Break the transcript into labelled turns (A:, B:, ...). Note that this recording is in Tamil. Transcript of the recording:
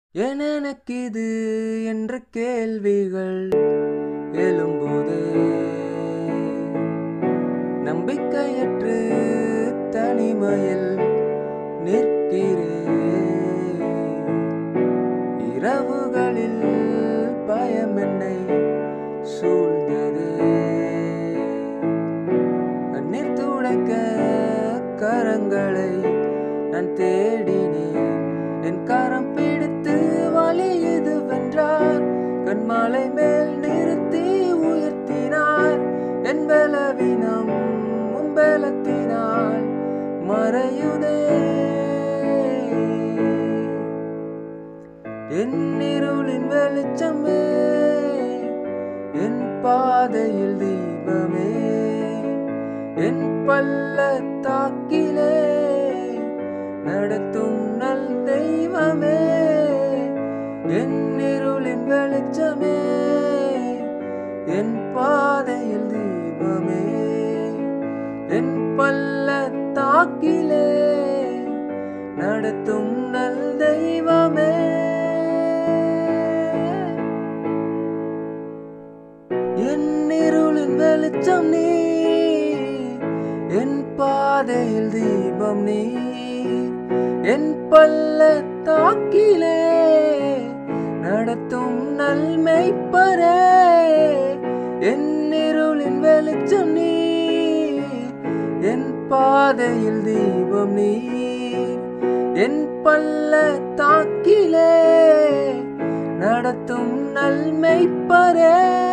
A: ஏன் எனக்கு இது என்ற கேள்விகள் எழும்போது நம்பிக்கையற்று தனிமையில் நிற்கிறேன் இரவுகளில் பயம் என்னை சூழ்ந்தது கண்ணீர் துடைக்க கரங்களை நான் தேடினேன் என் கரம் பிடித்து வழி இது வென்றார் கண்மாலை மேல் நிறுத்தி உயர்த்தினார் என் பலவீனம் உம்பலத்தினால் மறையுதே என் இருளின் வெளிச்சமே என் பாதையில் தீபமே என் பள்ளத்தாக்கிலே நடத்தும் நல் தெய்வமே என் இருளின் வெளிச்சமே என் பாதையில் தீபமே என் பள்ளத்தாக்கிலே நடத்தும் நல் தெய்வமே என் இருளின் வெளிச்சம் நீ என் பாதையில் தீபம் நீ என் பள்ளத்தாக்கிலே நடத்தும் நல்மைப்பரே என் இருளின் வெளிச்சம் நீ என் பாதையில் தீபம் நீ என் பள்ளத்தாக்கிலே நடத்தும் நல்மைப்பரே